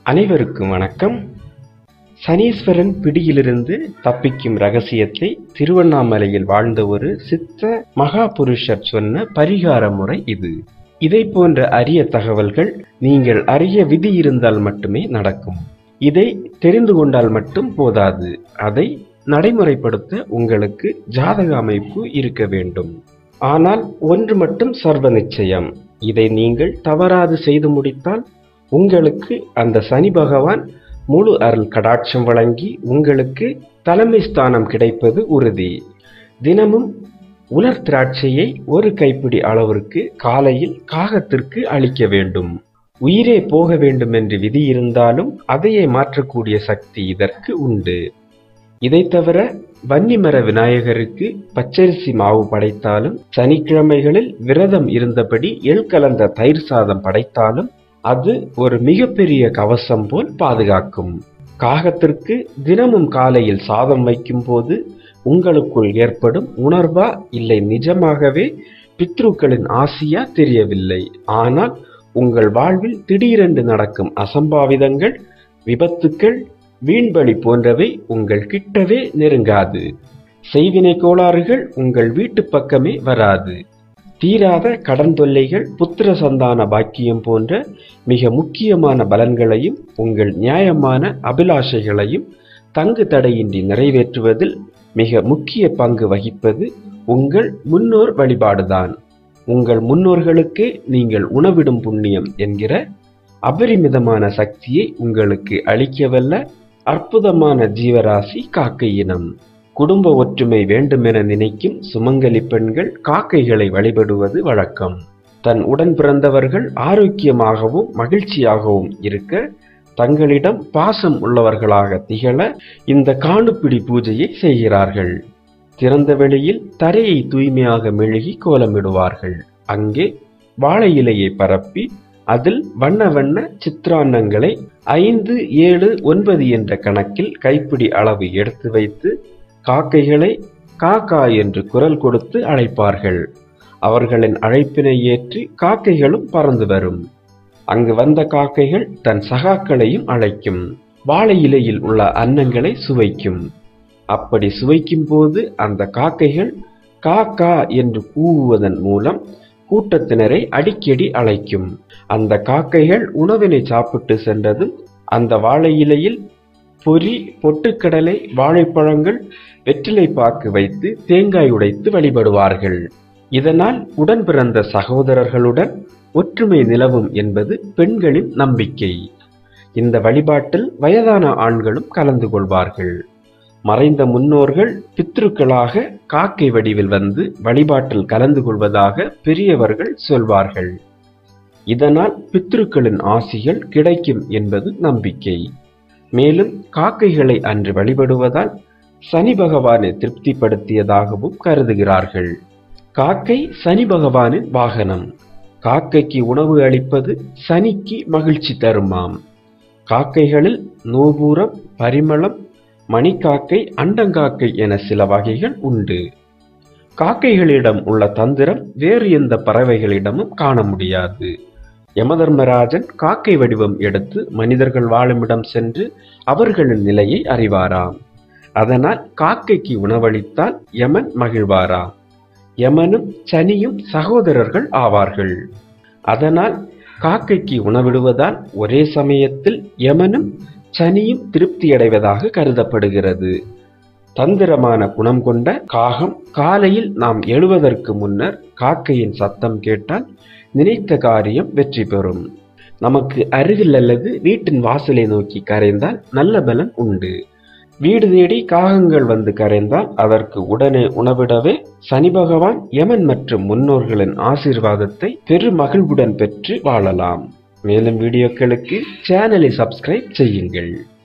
அனைவருக்கும் வணக்கம் சனீஸ்வரன் பிடியிலிருந்து தப்பிக்கும் ரகசியத்தை திருவண்ணாமலையில் வாழ்ந்த ஒரு சித்த மகாபுருஷர் சொன்ன பரிகார முறை இது இதை போன்ற அரிய தகவல்கள் நீங்கள் அறிய விதி இருந்தால் மட்டுமே நடக்கும் இதை தெரிந்து கொண்டால் மட்டும் போதாது அதை நடைமுறைப்படுத்த உங்களுக்கு ஜாதக அமைப்பு இருக்க வேண்டும் ஆனால் ஒன்று மட்டும் சர்வ நிச்சயம் இதை நீங்கள் தவறாது செய்து முடித்தால் உங்களுக்கு அந்த சனி பகவான் முழு அருள் கடாட்சம் வழங்கி உங்களுக்கு தலைமை ஸ்தானம் கிடைப்பது உறுதி தினமும் உலர் திராட்சையை ஒரு கைப்பிடி அளவிற்கு காலையில் காகத்திற்கு அளிக்க வேண்டும் உயிரே போக வேண்டும் என்று விதி இருந்தாலும் அதையே மாற்றக்கூடிய சக்தி இதற்கு உண்டு இதை தவிர வன்னிமர விநாயகருக்கு பச்சரிசி மாவு படைத்தாலும் சனிக்கிழமைகளில் விரதம் இருந்தபடி எள் கலந்த தயிர் சாதம் படைத்தாலும் அது ஒரு மிகப்பெரிய கவசம் போல் பாதுகாக்கும் காகத்திற்கு தினமும் காலையில் சாதம் வைக்கும் போது உங்களுக்குள் ஏற்படும் உணர்வா இல்லை நிஜமாகவே பித்ருக்களின் ஆசியா தெரியவில்லை ஆனால் உங்கள் வாழ்வில் திடீரென்று நடக்கும் அசம்பாவிதங்கள் விபத்துக்கள் வீண்பலி போன்றவை உங்கள் கிட்டவே நெருங்காது செய்வினை கோளாறுகள் உங்கள் வீட்டு பக்கமே வராது தீராத கடன் தொல்லைகள் புத்திர சந்தான பாக்கியம் போன்ற மிக முக்கியமான பலன்களையும் உங்கள் நியாயமான அபிலாஷைகளையும் தங்கு தடையின்றி நிறைவேற்றுவதில் மிக முக்கிய பங்கு வகிப்பது உங்கள் முன்னோர் வழிபாடுதான் உங்கள் முன்னோர்களுக்கு நீங்கள் உணவிடும் புண்ணியம் என்கிற அபரிமிதமான சக்தியை உங்களுக்கு அளிக்கவல்ல அற்புதமான ஜீவராசி காக்கை இனம் குடும்ப ஒற்றுமை வேண்டுமென நினைக்கும் சுமங்கலி பெண்கள் காக்கைகளை வழிபடுவது வழக்கம் தன் உடன் பிறந்தவர்கள் ஆரோக்கியமாகவும் மகிழ்ச்சியாகவும் இருக்க தங்களிடம் பாசம் உள்ளவர்களாக திகழ இந்த காணுப்பிடி பூஜையை செய்கிறார்கள் திறந்த வெளியில் தரையை தூய்மையாக மெழுகி கோலமிடுவார்கள் அங்கே வாழை இலையை பரப்பி அதில் வண்ண வண்ண சித்திரான்னங்களை ஐந்து ஏழு ஒன்பது என்ற கணக்கில் கைப்பிடி அளவு எடுத்து வைத்து காக்கைகளை காக்கா என்று குரல் கொடுத்து அழைப்பார்கள் அவர்களின் அழைப்பினை ஏற்றி காக்கைகளும் பறந்து வரும் அங்கு வந்த காக்கைகள் தன் சகாக்களையும் அழைக்கும் வாழை இலையில் உள்ள அன்னங்களை சுவைக்கும் அப்படி சுவைக்கும் போது அந்த காக்கைகள் காக்கா என்று கூவுவதன் மூலம் கூட்டத்தினரை அடிக்கடி அழைக்கும் அந்த காக்கைகள் உணவினை சாப்பிட்டு சென்றதும் அந்த வாழை இலையில் பொறி பொட்டுக்கடலை வாழைப்பழங்கள் வெற்றிலை பாக்கு வைத்து தேங்காய் உடைத்து வழிபடுவார்கள் இதனால் உடன் பிறந்த சகோதரர்களுடன் ஒற்றுமை நிலவும் என்பது பெண்களின் நம்பிக்கை இந்த வழிபாட்டில் வயதான ஆண்களும் கலந்து கொள்வார்கள் மறைந்த முன்னோர்கள் பித்ருக்களாக காக்கை வடிவில் வந்து வழிபாட்டில் கலந்து கொள்வதாக பெரியவர்கள் சொல்வார்கள் இதனால் பித்ருக்களின் ஆசிகள் கிடைக்கும் என்பது நம்பிக்கை மேலும் காக்கைகளை அன்று வழிபடுவதால் சனி பகவானை திருப்திப்படுத்தியதாகவும் கருதுகிறார்கள் காக்கை சனி பகவானின் வாகனம் காக்கைக்கு உணவு அளிப்பது சனிக்கு மகிழ்ச்சி தருமாம் காக்கைகளில் நூபூரம் பரிமளம் மணிக்காக்கை அண்டங்காக்கை என சில வகைகள் உண்டு காக்கைகளிடம் உள்ள தந்திரம் வேறு எந்த பறவைகளிடமும் காண முடியாது யமதர்மராஜன் காக்கை வடிவம் எடுத்து மனிதர்கள் வாழுமிடம் சென்று அவர்களின் நிலையை அறிவாராம் அதனால் காக்கைக்கு உணவளித்தால் யமன் மகிழ்வாராம் யமனும் சனியும் சகோதரர்கள் ஆவார்கள் அதனால் காக்கைக்கு உணவிடுவதால் ஒரே சமயத்தில் யமனும் சனியும் திருப்தியடைவதாக கருதப்படுகிறது தந்திரமான குணம் கொண்ட காகம் காலையில் நாம் எழுவதற்கு முன்னர் காக்கையின் சத்தம் கேட்டால் நினைத்த காரியம் வெற்றி பெறும் நமக்கு அருகில் அல்லது வீட்டின் வாசலை நோக்கி கரைந்தால் நல்ல பலன் உண்டு வீடு தேடி காகங்கள் வந்து கரைந்தால் அதற்கு உடனே உணவிடவே சனி பகவான் யமன் மற்றும் முன்னோர்களின் ஆசீர்வாதத்தை பெரு மகிழ்வுடன் பெற்று வாழலாம் மேலும் வீடியோக்களுக்கு சேனலை சப்ஸ்கிரைப் செய்யுங்கள்